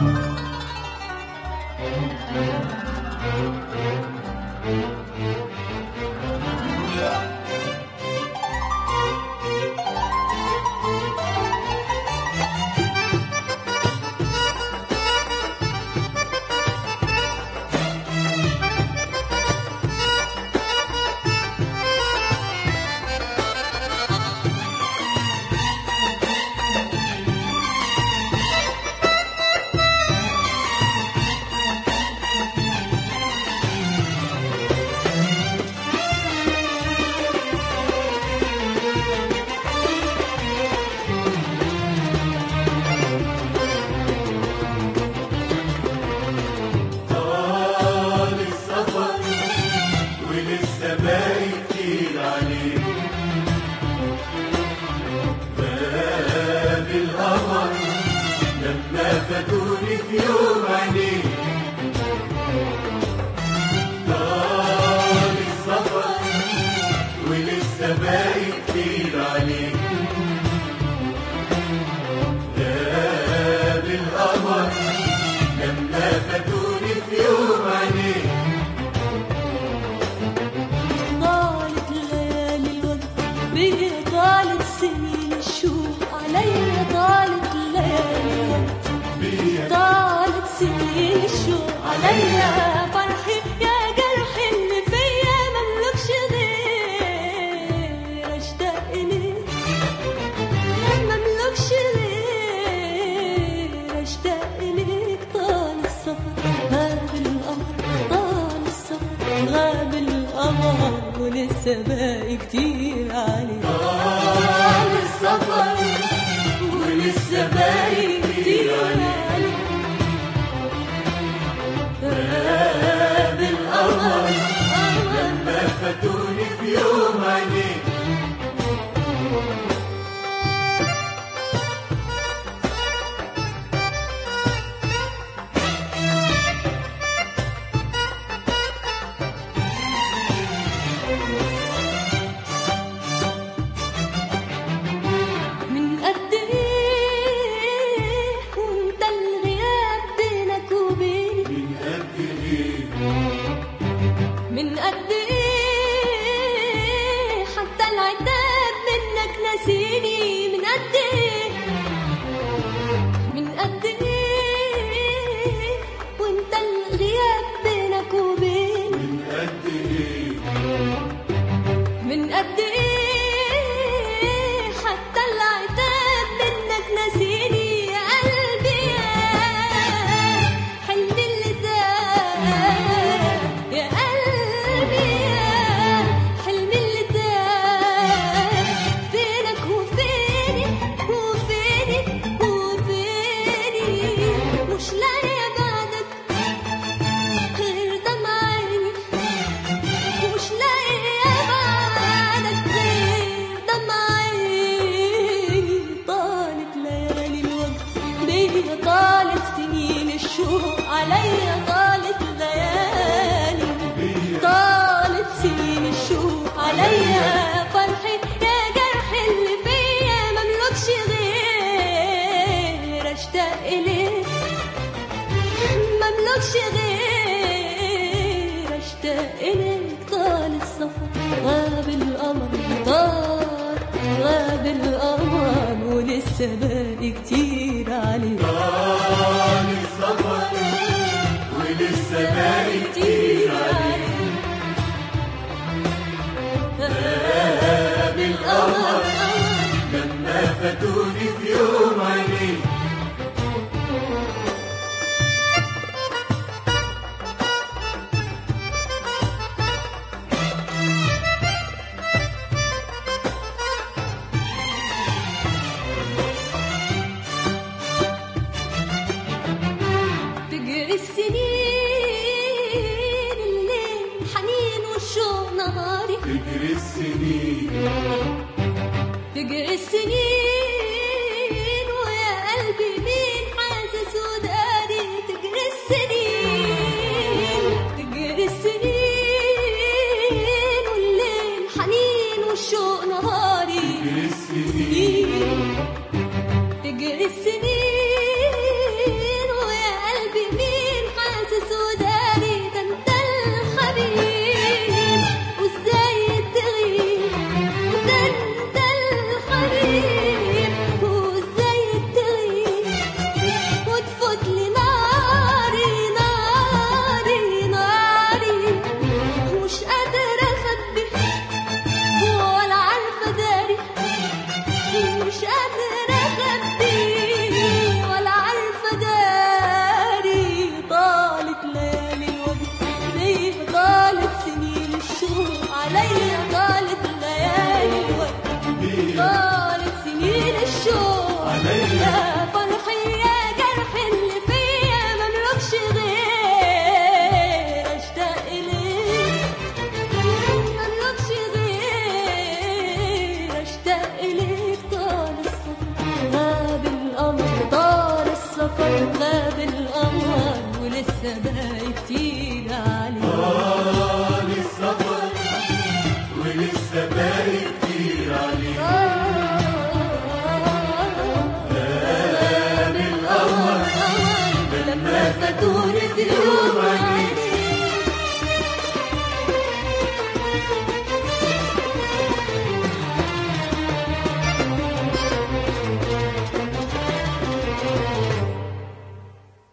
طال السفر ولسه باقي كتير عليك باب القمر لما فاتوني في يوم عينيك طال السفر ولسه باقي كتير عليك باب القمر لما فاتوني في يوم عينيك طالت ليالي الوقت بيا طالت سنين الشوق عليا طالت ليالي الوقت بيا طالت سنين الشوق عليا فرحي يا جرحي اللي فيا مملكش غير اشتاق اليك مملكش غير اشتاق اليك طال السفر غاب القمر طال السفر غاب القمر ولسه باقي كتير عليك طال السفر ولسه باقي كتير عليك غاب القمر لما فاتوني في يوم عينيك من قد ايه وانت الغياب بينك وبيني من قد ايه من قد ايه حتى العتاب منك ناسيني من قد ايه من قد ايه وانت الغياب بينك وبيني من قد ايه من قد ايه حتى العتاب منك ناسيني يا قلبي يا حلمي اللي تاه يا قلبي يا حلمي اللي تاه فينك وفيني وفيني وفيني مش لاقيه بعدك غير دمع عيني ومش لاقيه بعدك غير دمع عيني طالت ليالي الوقت بيا طالت سنين الشوق عليا طالت ليالي طالت سنين الشوق عليا فرحي يا جرحي اللي فيا مملكش غير اشتاق اليك مملكش غير اشتاق اليك طال السفر غاب القمر طال غاب القمر ولسه باقي كتير عليك طال السفر ولسه باقي كتير عليك غاب القمر لما فاتوني في يوم عينيك تجري السنين الليل حنين والشوق نهاري تجري السنين تجري السنين ويا قلبي مين حاسس وداري تجري السنين تجري السنين والليل حنين والشوق نهاري تجري السنين تجري السنين ويا غاب القمر ولسه باقي كتير عليه آه للسفر ولسه باقي